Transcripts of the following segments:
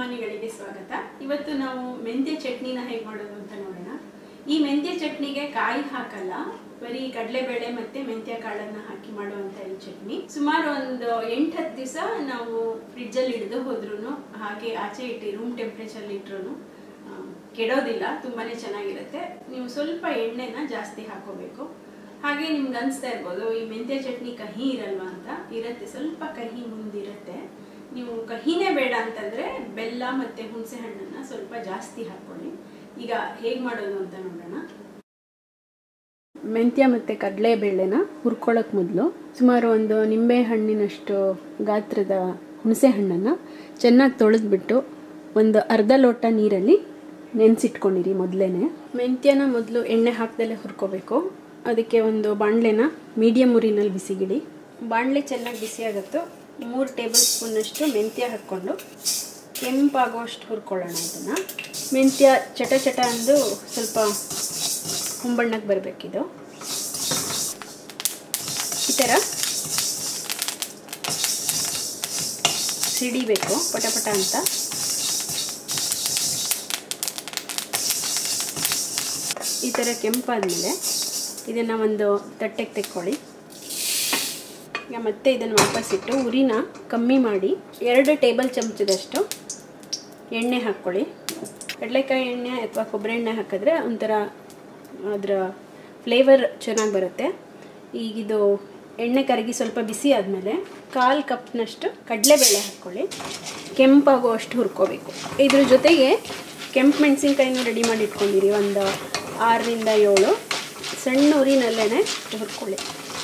ಅಭಿಮಾನಿಗಳಿಗೆ ಸ್ವಾಗತ ಇವತ್ತು ನಾವು ಮೆಂತ್ಯ ಚಟ್ನಿನ ಹೇಗೆ ಮಾಡೋದು ಅಂತ ನೋಡೋಣ ಈ ಮೆಂತ್ಯ ಚಟ್ನಿಗೆ ಕಾಯಿ ಹಾಕಲ್ಲ ಬರೀ ಕಡಲೆಬೇಳೆ ಮತ್ತೆ ಮೆಂತ್ಯ ಕಾಳನ್ನ ಹಾಕಿ ಮಾಡುವಂತ ಈ ಚಟ್ನಿ ಸುಮಾರು ಒಂದು ಎಂಟು ಹತ್ತು ದಿವಸ ನಾವು ಫ್ರಿಡ್ಜಲ್ಲಿ ಹಿಡಿದು ಹೋದ್ರೂ ಹಾಗೆ ಆಚೆ ಇಟ್ಟು ರೂಮ್ ಟೆಂಪ್ರೇಚರ್ ಇಟ್ರು ಕೆಡೋದಿಲ್ಲ ತುಂಬಾನೇ ಚೆನ್ನಾಗಿರುತ್ತೆ ನೀವು ಸ್ವಲ್ಪ ಎಣ್ಣೆನ ಜಾಸ್ತಿ ಹಾಕೋಬೇಕು ಹಾಗೆ ನಿಮ್ಗೆ ಅನಿಸ್ತಾ ಇರ್ಬೋದು ಈ ಮೆಂತ್ಯ ಚಟ್ನಿ ಕಹಿ ಇರಲ್ವಾ ಅಂತ ಇರುತ್ತೆ ಸ್ವಲ್ಪ ಕಹಿ ಮುಂದಿರುತ್ತೆ ನೀವು ಕಹಿನೇ ಬೇಡ ಅಂತಂದ್ರೆ ಬೆಲ್ಲ ಮತ್ತೆ ಹುಣಸೆ ಹಣ್ಣನ್ನ ಸ್ವಲ್ಪ ಜಾಸ್ತಿ ಹಾಕೊಳ್ಳಿ ಈಗ ಹೇಗೆ ಮಾಡೋದು ಅಂತ ನೋಡೋಣ ಮೆಂತ್ಯ ಮತ್ತು ಕಡಲೆಬೇಳೆನ ಹುರ್ಕೊಳ್ಳೋಕೆ ಮೊದಲು ಸುಮಾರು ಒಂದು ನಿಂಬೆ ಹಣ್ಣಿನಷ್ಟು ಗಾತ್ರದ ಹುಣಸೆ ಹಣ್ಣನ್ನು ಚೆನ್ನಾಗಿ ತೊಳೆದ್ಬಿಟ್ಟು ಒಂದು ಅರ್ಧ ಲೋಟ ನೀರಲ್ಲಿ ನೆನೆಸಿಟ್ಕೊಂಡಿರಿ ಮೊದಲೇನೆ ಮೆಂತ್ಯನ ಮೊದಲು ಎಣ್ಣೆ ಹಾಕ್ದಲ್ಲೇ ಹುರ್ಕೋಬೇಕು ಅದಕ್ಕೆ ಒಂದು ಬಾಣಲೆನ ಮೀಡಿಯಮ್ ಉರಿನಲ್ಲಿ ಬಿಸಿಗಿಡಿ ಬಾಣಲೆ ಚೆನ್ನಾಗಿ ಬಿಸಿ ಆಗುತ್ತೋ ಮೂರು ಟೇಬಲ್ ಸ್ಪೂನಷ್ಟು ಮೆಂತ್ಯ ಹಾಕ್ಕೊಂಡು ಕೆಂಪಾಗುವಷ್ಟು ಹುರ್ಕೊಳ್ಳೋಣ ಇದನ್ನು ಮೆಂತ್ಯ ಚಟ ಚಟ ಅಂದು ಸ್ವಲ್ಪ ಹೊಂಬಣ್ಣಕ್ಕೆ ಬರಬೇಕಿದು ಈ ಥರ ಸಿಡಿಬೇಕು ಪಟ ಪಟ ಅಂತ ಈ ಥರ ಕೆಂಪಾದ್ಮೇಲೆ ಇದನ್ನು ಒಂದು ತಟ್ಟೆಗೆ ತೆಕ್ಕೊಳ್ಳಿ ಈಗ ಮತ್ತೆ ಇದನ್ನು ವಾಪಸ್ಸಿಟ್ಟು ಉರಿನ ಕಮ್ಮಿ ಮಾಡಿ ಎರಡು ಟೇಬಲ್ ಚಮಚದಷ್ಟು ಎಣ್ಣೆ ಹಾಕ್ಕೊಳ್ಳಿ ಕಡಲೆಕಾಯಿ ಎಣ್ಣೆ ಅಥವಾ ಕೊಬ್ಬರಿ ಎಣ್ಣೆ ಹಾಕಿದ್ರೆ ಒಂಥರ ಅದರ ಫ್ಲೇವರ್ ಚೆನ್ನಾಗಿ ಬರುತ್ತೆ ಈಗಿದು ಎಣ್ಣೆ ಕರಗಿ ಸ್ವಲ್ಪ ಬಿಸಿ ಆದಮೇಲೆ ಕಾಲು ಕಪ್ನಷ್ಟು ಕಡಲೆಬೇಳೆ ಹಾಕ್ಕೊಳ್ಳಿ ಕೆಂಪಾಗುವಷ್ಟು ಹುರ್ಕೋಬೇಕು ಇದ್ರ ಜೊತೆಗೆ ಕೆಂಪು ಮೆಣಸಿನ್ಕಾಯಿನೂ ರೆಡಿ ಮಾಡಿ ಇಟ್ಕೊಂಡಿರಿ ಒಂದು ಆರರಿಂದ ಏಳು ಸಣ್ಣ ಉರಿನಲ್ಲೇ ಹುರ್ಕೊಳ್ಳಿ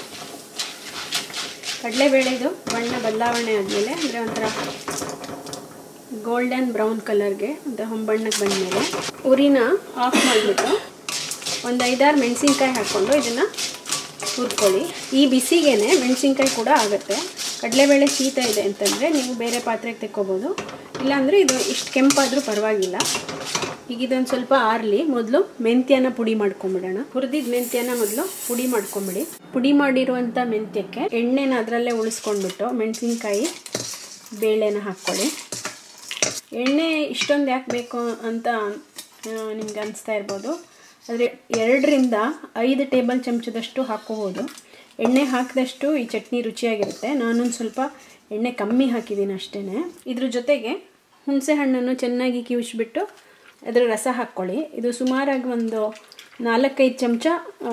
ಕಡಲೆಬೇಳೆದು ಬಣ್ಣ ಬದಲಾವಣೆ ಆದಮೇಲೆ ಅಂದರೆ ಒಂಥರ ಗೋಲ್ಡನ್ ಬ್ರೌನ್ ಕಲರ್ಗೆ ಒಂಥರ ಹೊಂಬಣ್ಣಕ್ಕೆ ಬಂದಮೇಲೆ ಉರಿನ ಆಫ್ ಮಾಡಿಬಿಟ್ಟು ಒಂದು ಐದಾರು ಮೆಣಸಿನ್ಕಾಯಿ ಹಾಕ್ಕೊಂಡು ಇದನ್ನು ಹುರ್ಕೊಳ್ಳಿ ಈ ಬಿಸಿಗೇನೆ ಮೆಣಸಿನ್ಕಾಯಿ ಕೂಡ ಆಗುತ್ತೆ ಕಡಲೆಬೇಳೆ ಶೀತ ಇದೆ ಅಂತಂದರೆ ನೀವು ಬೇರೆ ಪಾತ್ರೆಗೆ ತೆಕ್ಕೋಬೋದು ಇಲ್ಲಾಂದರೆ ಇದು ಇಷ್ಟು ಕೆಂಪಾದರೂ ಪರವಾಗಿಲ್ಲ ಈಗ ಇದೊಂದು ಸ್ವಲ್ಪ ಆರಲಿ ಮೊದಲು ಮೆಂತ್ಯನ ಪುಡಿ ಮಾಡ್ಕೊಂಬಿಡೋಣ ಹುರಿದಿದ್ದ ಮೆಂತ್ಯನ ಮೊದಲು ಪುಡಿ ಮಾಡ್ಕೊಂಬಿಡಿ ಪುಡಿ ಮಾಡಿರುವಂಥ ಮೆಂತ್ಯಕ್ಕೆ ಎಣ್ಣೆನ ಅದರಲ್ಲೇ ಉಳಿಸ್ಕೊಂಡ್ಬಿಟ್ಟು ಮೆಣಸಿನ್ಕಾಯಿ ಬೇಳೆನ ಹಾಕ್ಕೊಳ್ಳಿ ಎಣ್ಣೆ ಇಷ್ಟೊಂದು ಯಾಕೆ ಬೇಕು ಅಂತ ನಿಮ್ಗೆ ಅನಿಸ್ತಾ ಇರ್ಬೋದು ಆದರೆ ಎರಡರಿಂದ ಐದು ಟೇಬಲ್ ಚಮಚದಷ್ಟು ಹಾಕ್ಕೋಬೋದು ಎಣ್ಣೆ ಹಾಕಿದಷ್ಟು ಈ ಚಟ್ನಿ ರುಚಿಯಾಗಿರುತ್ತೆ ನಾನೊಂದು ಸ್ವಲ್ಪ ಎಣ್ಣೆ ಕಮ್ಮಿ ಹಾಕಿದ್ದೀನಿ ಅಷ್ಟೇ ಇದ್ರ ಜೊತೆಗೆ ಹುಣಸೆ ಹಣ್ಣನ್ನು ಚೆನ್ನಾಗಿ ಕಿವಿಸ್ಬಿಟ್ಟು ಅದರ ರಸ ಹಾಕ್ಕೊಳ್ಳಿ ಇದು ಸುಮಾರಾಗಿ ಒಂದು ನಾಲ್ಕೈದು ಚಮಚ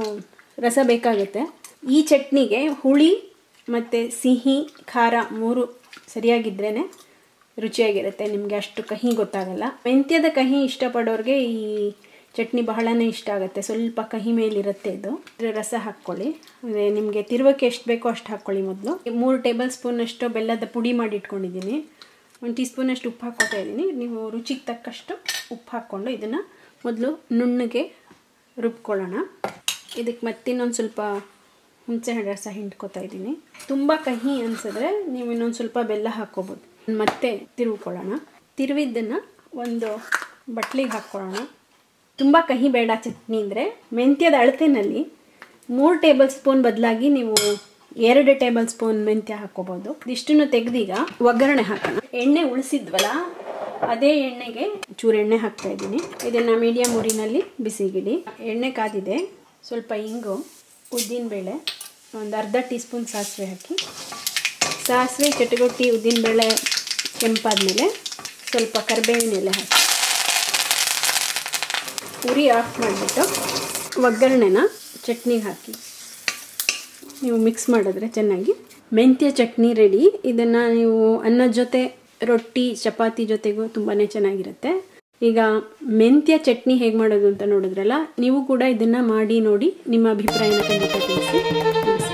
ರಸ ಬೇಕಾಗುತ್ತೆ ಈ ಚಟ್ನಿಗೆ ಹುಳಿ ಮತ್ತು ಸಿಹಿ ಖಾರ ಮೂರು ಸರಿಯಾಗಿದ್ರೇ ರುಚಿಯಾಗಿರುತ್ತೆ ನಿಮಗೆ ಅಷ್ಟು ಕಹಿ ಗೊತ್ತಾಗಲ್ಲ ಮೆಂತ್ಯದ ಕಹಿ ಇಷ್ಟಪಡೋರಿಗೆ ಈ ಚಟ್ನಿ ಬಹಳನೇ ಇಷ್ಟ ಆಗುತ್ತೆ ಸ್ವಲ್ಪ ಕಹಿ ಮೇಲಿರುತ್ತೆ ಇದು ಇದರ ರಸ ಹಾಕ್ಕೊಳ್ಳಿ ಅಂದರೆ ನಿಮಗೆ ತಿರುವಕ್ಕೆ ಎಷ್ಟು ಬೇಕೋ ಅಷ್ಟು ಹಾಕ್ಕೊಳ್ಳಿ ಮೊದಲು ಮೂರು ಟೇಬಲ್ ಸ್ಪೂನಷ್ಟು ಬೆಲ್ಲದ ಪುಡಿ ಮಾಡಿ ಇಟ್ಕೊಂಡಿದ್ದೀನಿ ಒಂದು ಟೀ ಸ್ಪೂನಷ್ಟು ಉಪ್ಪು ಹಾಕ್ಕೊತಾ ಇದ್ದೀನಿ ನೀವು ರುಚಿಗೆ ತಕ್ಕಷ್ಟು ಉಪ್ಪು ಹಾಕ್ಕೊಂಡು ಇದನ್ನು ಮೊದಲು ನುಣ್ಣಗೆ ರುಬ್ಕೊಳ್ಳೋಣ ಇದಕ್ಕೆ ಮತ್ತಿನ್ನೊಂದು ಸ್ವಲ್ಪ ಹುಣಸೆ ಹಣ್ಣು ರಸ ಹಿಂಡ್ಕೊತಾ ಇದ್ದೀನಿ ತುಂಬ ಕಹಿ ಅನಿಸಿದ್ರೆ ನೀವು ಇನ್ನೊಂದು ಸ್ವಲ್ಪ ಬೆಲ್ಲ ಹಾಕ್ಕೋಬೋದು ಮತ್ತೆ ತಿರುವ್ಕೊಳ್ಳೋಣ ತಿರುವಿದ್ದನ್ನು ಒಂದು ಬಟ್ಲಿಗೆ ಹಾಕ್ಕೊಳ್ಳೋಣ ತುಂಬ ಕಹಿ ಬೇಡ ಚಟ್ನಿ ಅಂದರೆ ಮೆಂತ್ಯದ ಅಳತೆನಲ್ಲಿ ಮೂರು ಟೇಬಲ್ ಸ್ಪೂನ್ ಬದಲಾಗಿ ನೀವು ಎರಡು ಟೇಬಲ್ ಸ್ಪೂನ್ ಮೆಂತ್ಯ ಹಾಕ್ಕೋಬೋದು ಇಷ್ಟನ್ನು ತೆಗೆದೀಗ ಒಗ್ಗರಣೆ ಹಾಕೋಣ ಎಣ್ಣೆ ಉಳಿಸಿದ್ವಲ್ಲ ಅದೇ ಎಣ್ಣೆಗೆ ಚೂರು ಎಣ್ಣೆ ಹಾಕ್ತಾ ಇದ್ದೀನಿ ಇದನ್ನು ಮೀಡಿಯಮ್ ಉರಿನಲ್ಲಿ ಬಿಸಿಗಿಡಿ ಎಣ್ಣೆ ಕಾದಿದೆ ಸ್ವಲ್ಪ ಇಂಗು ಉದ್ದಿನಬೇಳೆ ಒಂದು ಅರ್ಧ ಟೀ ಸ್ಪೂನ್ ಸಾಸಿವೆ ಹಾಕಿ ಸಾಸಿವೆ ಚಟಗೊಟ್ಟಿ ಉದ್ದಿನಬೇಳೆ ಕೆಂಪಾದ್ಮೇಲೆ ಸ್ವಲ್ಪ ಕರಿಬೇವಿನ ಎಲೆ ಹಾಕಿ ಉರಿ ಆಫ್ ಮಾಡಿಬಿಟ್ಟು ಒಗ್ಗರಣೆನ ಚಟ್ನಿಗೆ ಹಾಕಿ ನೀವು ಮಿಕ್ಸ್ ಮಾಡಿದ್ರೆ ಚೆನ್ನಾಗಿ ಮೆಂತ್ಯ ಚಟ್ನಿ ರೆಡಿ ಇದನ್ನು ನೀವು ಅನ್ನದ ಜೊತೆ ರೊಟ್ಟಿ ಚಪಾತಿ ಜೊತೆಗೂ ತುಂಬಾ ಚೆನ್ನಾಗಿರುತ್ತೆ ಈಗ ಮೆಂತ್ಯ ಚಟ್ನಿ ಹೇಗೆ ಮಾಡೋದು ಅಂತ ನೋಡಿದ್ರಲ್ಲ ನೀವು ಕೂಡ ಇದನ್ನು ಮಾಡಿ ನೋಡಿ ನಿಮ್ಮ ಅಭಿಪ್ರಾಯನ ಖಂಡಿತ ತಿಳಿಸಿ